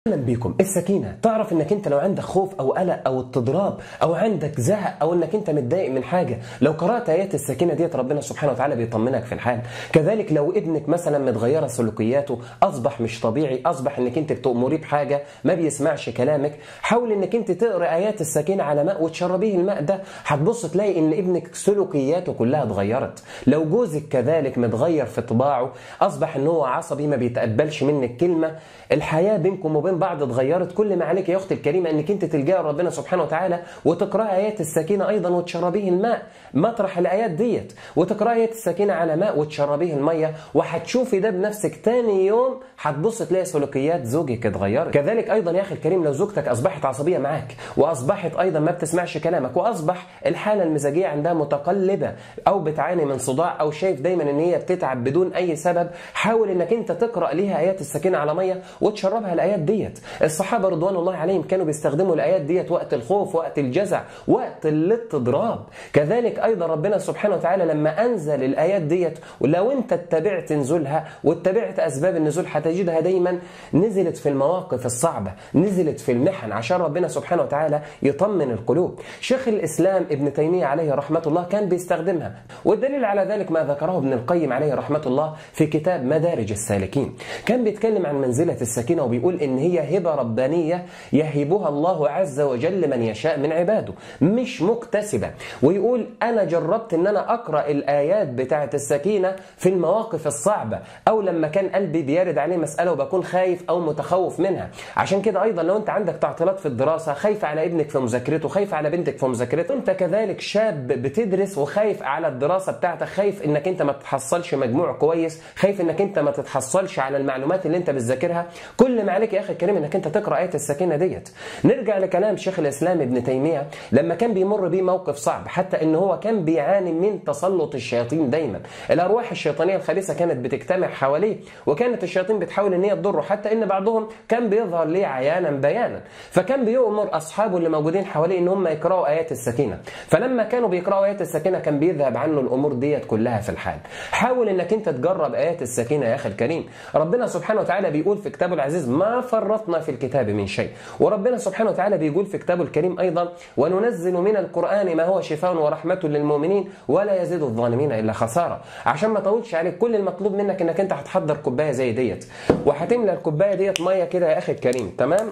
اهلا بيكم السكينه تعرف انك انت لو عندك خوف او قلق او اضطراب او عندك زهق او انك انت متضايق من حاجه لو قرات ايات السكينه ديت ربنا سبحانه وتعالى بيطمنك في الحال كذلك لو ابنك مثلا متغيره سلوكياته اصبح مش طبيعي اصبح انك انت بتامريه بحاجه ما بيسمعش كلامك حاول انك انت تقرا ايات السكينه على ماء وتشربيه الماء ده هتبص تلاقي ان ابنك سلوكياته كلها اتغيرت لو جوزك كذلك متغير في طباعه اصبح ان هو عصبي ما بيتقبلش منك كلمه الحياه بينكم وبين بعض اتغيرت كل ما عليك يا اختي الكريمه انك انت تلجئي ربنا سبحانه وتعالى وتقرا ايات السكينه ايضا وتشربيه الماء مطرح الايات ديت وتقرا ايات السكينه على ماء وتشربيه الميه وهتشوفي ده بنفسك تاني يوم هتبص تلاقي سلوكيات زوجك اتغيرت كذلك ايضا يا اخي الكريم لو زوجتك اصبحت عصبيه معاك واصبحت ايضا ما بتسمعش كلامك واصبح الحاله المزاجيه عندها متقلبه او بتعاني من صداع او شايف دايما ان هي بتتعب بدون اي سبب حاول انك انت تقرا ليها ايات السكينه على ميه وتشربها الايات ديت الصحابه رضوان الله عليهم كانوا بيستخدموا الايات ديت وقت الخوف وقت الجزع وقت الاضطراب كذلك ايضا ربنا سبحانه وتعالى لما انزل الايات ديت ولو انت اتبعت نزولها واتبعت اسباب النزول هتجدها دايما نزلت في المواقف الصعبه نزلت في المحن عشان ربنا سبحانه وتعالى يطمن القلوب شيخ الاسلام ابن تيميه عليه رحمه الله كان بيستخدمها والدليل على ذلك ما ذكره ابن القيم عليه رحمه الله في كتاب مدارج السالكين كان بيتكلم عن منزله السكينه وبيقول ان هي هبه ربانيه يهبها الله عز وجل من يشاء من عباده مش مكتسبه ويقول انا جربت ان انا اقرا الايات بتاعه السكينه في المواقف الصعبه او لما كان قلبي بيرد عليه مساله وبكون خايف او متخوف منها عشان كده ايضا لو انت عندك تعطيلات في الدراسه خايف على ابنك في مذاكرته خايف على بنتك في مذاكرته انت كذلك شاب بتدرس وخايف على الدراسه بتاعتك خايف انك انت ما تحصلش مجموع كويس خايف انك انت ما تتحصلش على المعلومات اللي انت بتذاكرها كل ما عليك يا اخي الكريم انك انت تقرا ايه السكينه ديت نرجع لكلام شيخ الاسلام ابن تيميه لما كان بيمر بيه موقف صعب حتى ان هو كان بيعاني من تسلط الشياطين دايما الارواح الشيطانيه الخبيثه كانت بتجتمع حواليه وكانت الشياطين بتحاول ان هي تضره حتى ان بعضهم كان بيظهر ليه عيانا بيانا فكان بيؤمر اصحابه اللي موجودين حواليه ان هم يقراوا ايات السكينه فلما كانوا بيقراوا ايات السكينه كان بيذهب عنه الامور ديت كلها في الحال حاول انك انت تجرب ايات السكينه يا اخي الكريم ربنا سبحانه وتعالى بيقول في كتابه العزيز ما فرطنا في الكتاب من شيء وربنا سبحانه وتعالى بيقول في كتابه الكريم ايضا وننزل من القران ما هو شفاء ورحمه للمؤمنين ولا يزيد الظالمين الا خساره عشان ما اطولش عليك كل المطلوب منك انك انت هتحضر كوبايه زي ديت وهتملى الكوبايه ديت ميه كده يا اخي الكريم تمام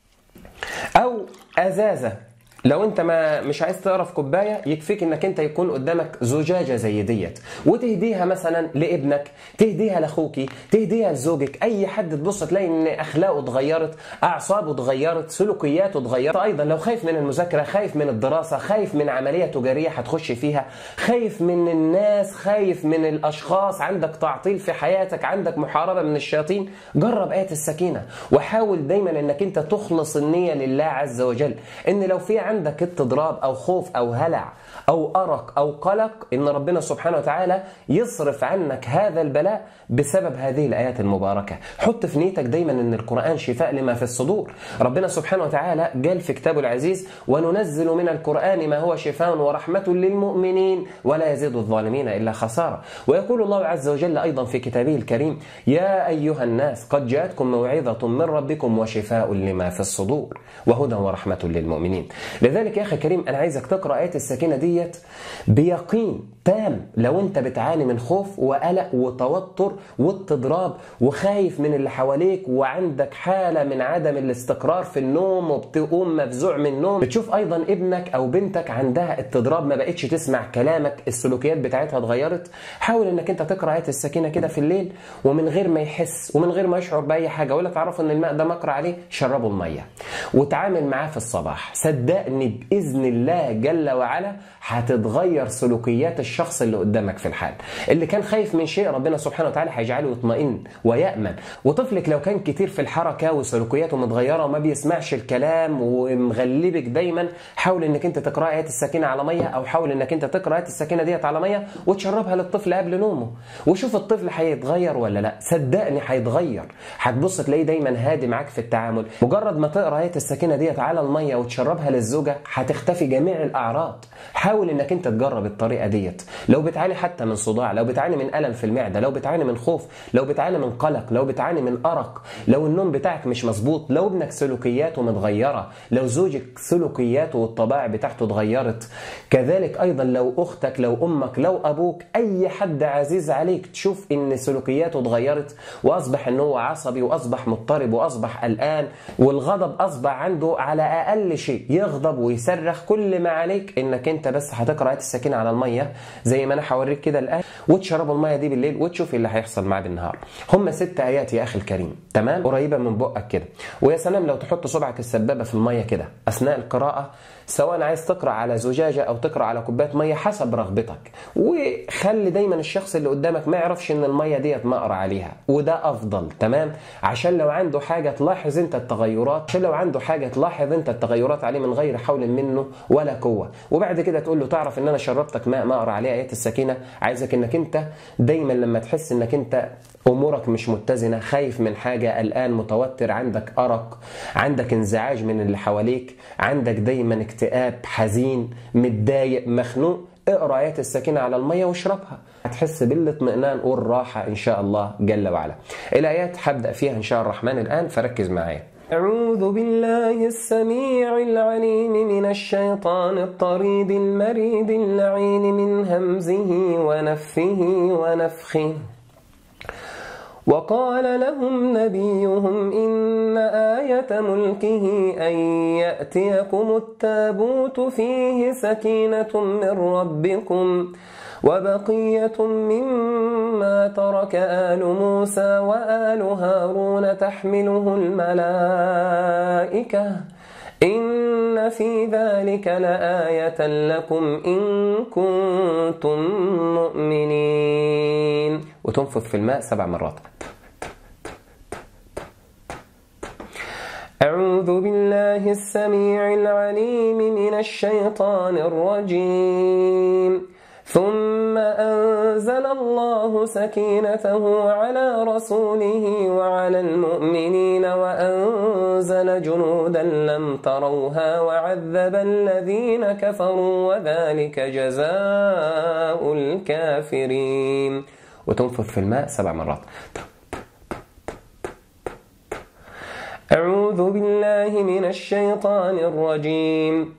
او ازازه لو انت ما مش عايز تقرا في كوبايه يكفيك انك انت يكون قدامك زجاجه زي ديت وتهديها مثلا لابنك تهديها لاخوكي تهديها لزوجك اي حد تبص تلاقي ان اخلاقه اتغيرت اعصابه اتغيرت سلوكياته اتغيرت ايضا لو خايف من المذاكره خايف من الدراسه خايف من عمليه تجاريه هتخش فيها خايف من الناس خايف من الاشخاص عندك تعطيل في حياتك عندك محاربه من الشياطين جرب ايه السكينه وحاول دايما انك انت تخلص النيه لله عز وجل ان لو في عندك اضطراب او خوف او هلع او ارق او قلق ان ربنا سبحانه وتعالى يصرف عنك هذا البلاء بسبب هذه الايات المباركه حط في نيتك دايما ان القران شفاء لما في الصدور ربنا سبحانه وتعالى قال في كتابه العزيز وننزل من القران ما هو شفاء ورحمه للمؤمنين ولا يزيد الظالمين الا خساره ويقول الله عز وجل ايضا في كتابه الكريم يا ايها الناس قد جاءتكم موعظه من ربكم وشفاء لما في الصدور وهدى ورحمه للمؤمنين لذلك يا اخي الكريم انا عايزك تقرا ايه السكينه ديت بيقين تام لو انت بتعاني من خوف وقلق وتوتر واضطراب وخايف من اللي حواليك وعندك حاله من عدم الاستقرار في النوم وبتقوم مفزوع من النوم بتشوف ايضا ابنك او بنتك عندها اضطراب ما بقتش تسمع كلامك السلوكيات بتاعتها اتغيرت حاول انك انت تقرا ايه السكينه كده في الليل ومن غير ما يحس ومن غير ما يشعر باي حاجه ولا تعرف ان الماء ده مقرا عليه شربه الميه وتعامل معاه في الصباح صدقني باذن الله جل وعلا هتتغير سلوكيات الشخص اللي قدامك في الحال اللي كان خايف من شيء ربنا سبحانه وتعالى هيجعله يطمئن ويامن وطفلك لو كان كتير في الحركه وسلوكياته متغيره وما بيسمعش الكلام ومغلبك دايما حاول انك انت تقرا ايه السكينه على ميه او حاول انك انت تقرا ايه السكينه ديت على ميه وتشربها للطفل قبل نومه وشوف الطفل هيتغير ولا لا صدقني هيتغير هتبص تلاقيه دايما هادي معاك في التعامل مجرد ما تقرا ايه السكينه ديت على الميه وتشربها للزوج الزوجة هتختفي جميع الأعراض حاول انك انت تجرب الطريقة ديت لو بتعاني حتى من صداع لو بتعاني من ألم في المعدة لو بتعاني من خوف لو بتعاني من قلق لو بتعاني من أرق لو النوم بتاعك مش مظبوط لو ابنك سلوكياته متغيرة لو زوجك سلوكياته والطباع بتاعته اتغيرت كذلك أيضا لو أختك لو أمك لو أبوك أي حد عزيز عليك تشوف إن سلوكياته اتغيرت وأصبح إن هو عصبي وأصبح مضطرب وأصبح قلقان والغضب أصبح عنده على أقل شيء يغضب ويصرخ كل ما عليك إنك أنت بس هتقرأ آية السكينة على المية زي ما أنا هوريك كده الآن وتشرب المية دي بالليل وتشوف اللي هيحصل معاه بالنهار هم ست آيات يا أخي الكريم تمام قريبة من بقك كده ويا سلام لو تحط صبعك السبابة في المية كده أثناء القراءة سواء عايز تقرا على زجاجه او تقرا على كوبايه ميه حسب رغبتك وخلي دايما الشخص اللي قدامك ما يعرفش ان الميه ديت مقرا عليها وده افضل تمام عشان لو عنده حاجه تلاحظ انت التغيرات عشان لو عنده حاجه تلاحظ انت التغيرات عليه من غير حول منه ولا قوه وبعد كده تقول له تعرف ان انا شربتك ماء مقرا عليه ايات السكينه عايزك انك انت دايما لما تحس انك انت امورك مش متزنه خايف من حاجه قلقان متوتر عندك ارق عندك انزعاج من اللي حواليك عندك دايما اكتئاب حزين متضايق مخنوق اقرا ايات السكينه على الميه واشربها هتحس بالاطمئنان والراحه ان شاء الله جل وعلا الايات هبدا فيها ان شاء الرحمن الان فركز معايا أعوذ بالله السميع العليم من الشيطان الطريد المريد اللعين من همزه ونفه ونفخه وقال لهم نبيهم إن آية ملكه أن يأتيكم التابوت فيه سكينة من ربكم وبقية مما ترك آل موسى وآل هارون تحمله الملائكة إن في ذلك لآية لكم إن كنتم مؤمنين وتنفث في الماء سبع مرات أعوذ بالله السميع العليم من الشيطان الرجيم ثم أنزل الله سكينته على رسوله وعلى المؤمنين وأنزل جنودا لم تروها وعذب الذين كفروا وذلك جزاء الكافرين وتنفث في الماء سبع مرات أعوذ بالله من الشيطان الرجيم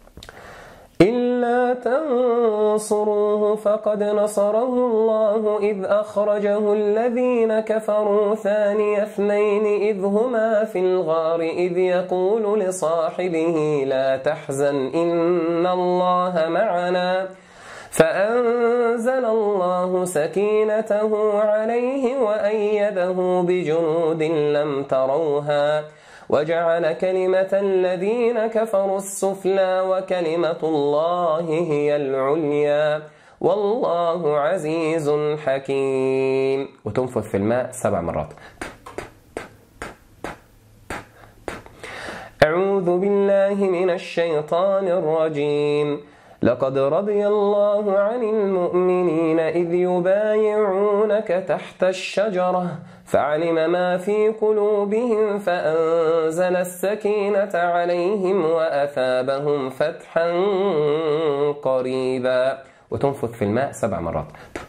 إلا تنصروه فقد نصره الله إذ أخرجه الذين كفروا ثاني اثنين إذ هما في الغار إذ يقول لصاحبه لا تحزن إن الله معنا فأنزل الله سكينته عليه وأيده بجنود لم تروها وجعل كلمة الذين كفروا السفلى وكلمة الله هي العليا والله عزيز حكيم وتنفث في الماء سبع مرات أعوذ بالله من الشيطان الرجيم لقد رضي الله عن المؤمنين إذ يبايعونك تحت الشجرة فعلم ما في قلوبهم فأنزل السكينة عليهم وأثابهم فتحا قريبا وتنفث في الماء سبع مرات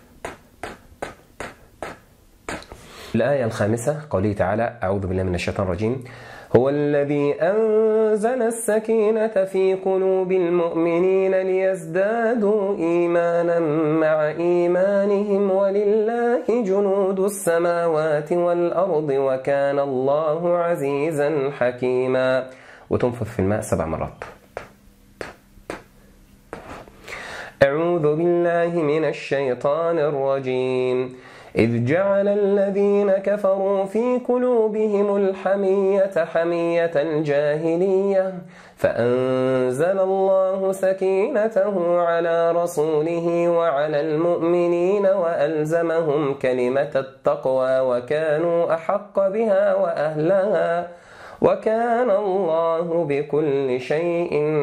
الآية الخامسة قوله تعالى أعوذ بالله من الشيطان الرجيم هو الذي أنزل السكينة في قلوب المؤمنين ليزدادوا إيمانا مع إيمانهم ولله جنود السماوات والأرض وكان الله عزيزا حكيما وتنفث في الماء سبع مرات أعوذ بالله من الشيطان الرجيم إذ جعل الذين كفروا في قلوبهم الحمية حمية الجاهلية فأنزل الله سكينته على رسوله وعلى المؤمنين وألزمهم كلمة التقوى وكانوا أحق بها وأهلها وكان الله بكل شيء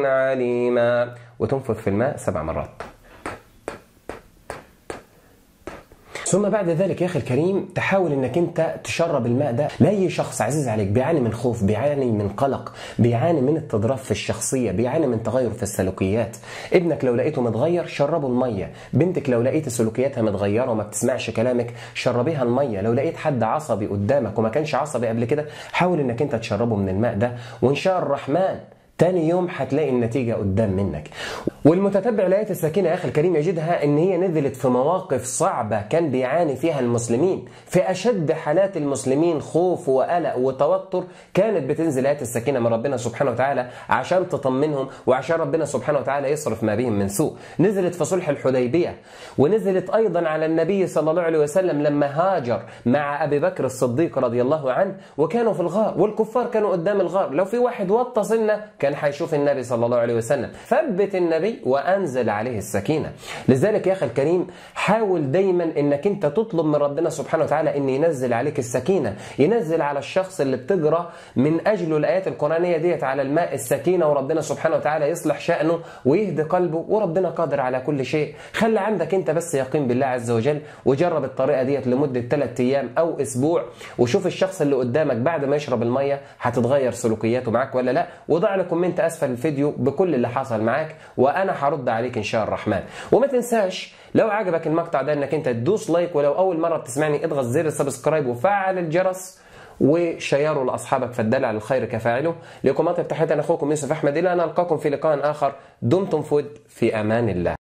عليما وتنفث في الماء سبع مرات ثم بعد ذلك يا اخي الكريم تحاول انك انت تشرب الماء ده لاي شخص عزيز عليك بيعاني من خوف بيعاني من قلق بيعاني من اضطراب في الشخصيه بيعاني من تغير في السلوكيات ابنك لو لقيته متغير شربه الميه بنتك لو لقيت سلوكياتها متغيره وما بتسمعش كلامك شربيها الميه لو لقيت حد عصبي قدامك وما كانش عصبي قبل كده حاول انك انت تشربه من الماء ده وان شاء الرحمن تاني يوم هتلاقي النتيجة قدام منك والمتتبع لآية السكينة يا أخي الكريم يجدها إن هي نزلت في مواقف صعبة كان بيعاني فيها المسلمين في أشد حالات المسلمين خوف وقلق وتوتر كانت بتنزل آية السكينة من ربنا سبحانه وتعالى عشان تطمنهم وعشان ربنا سبحانه وتعالى يصرف ما بهم من سوء نزلت في صلح الحديبية ونزلت أيضا على النبي صلى الله عليه وسلم لما هاجر مع أبي بكر الصديق رضي الله عنه وكانوا في الغار والكفار كانوا قدام الغار لو في واحد وطى سنة كان هيشوف النبي صلى الله عليه وسلم ثبت النبي وانزل عليه السكينه لذلك يا اخي الكريم حاول دايما انك انت تطلب من ربنا سبحانه وتعالى ان ينزل عليك السكينه ينزل على الشخص اللي بتجرى من اجله الايات القرانيه ديت على الماء السكينه وربنا سبحانه وتعالى يصلح شانه ويهدي قلبه وربنا قادر على كل شيء خلي عندك انت بس يقين بالله عز وجل وجرب الطريقه ديت لمده ثلاث ايام او اسبوع وشوف الشخص اللي قدامك بعد ما يشرب الميه هتتغير سلوكياته معاك ولا لا وضع لي كومنت اسفل الفيديو بكل اللي حصل معاك وانا هرد عليك ان شاء الرحمن وما تنساش لو عجبك المقطع ده انك انت تدوس لايك ولو اول مره بتسمعني اضغط زر السبسكرايب وفعل الجرس وشيروا لاصحابك فالدل على الخير كفاعله لكم اطيب تحيه انا اخوكم يوسف احمد الى ان القاكم في لقاء اخر دمتم فود في امان الله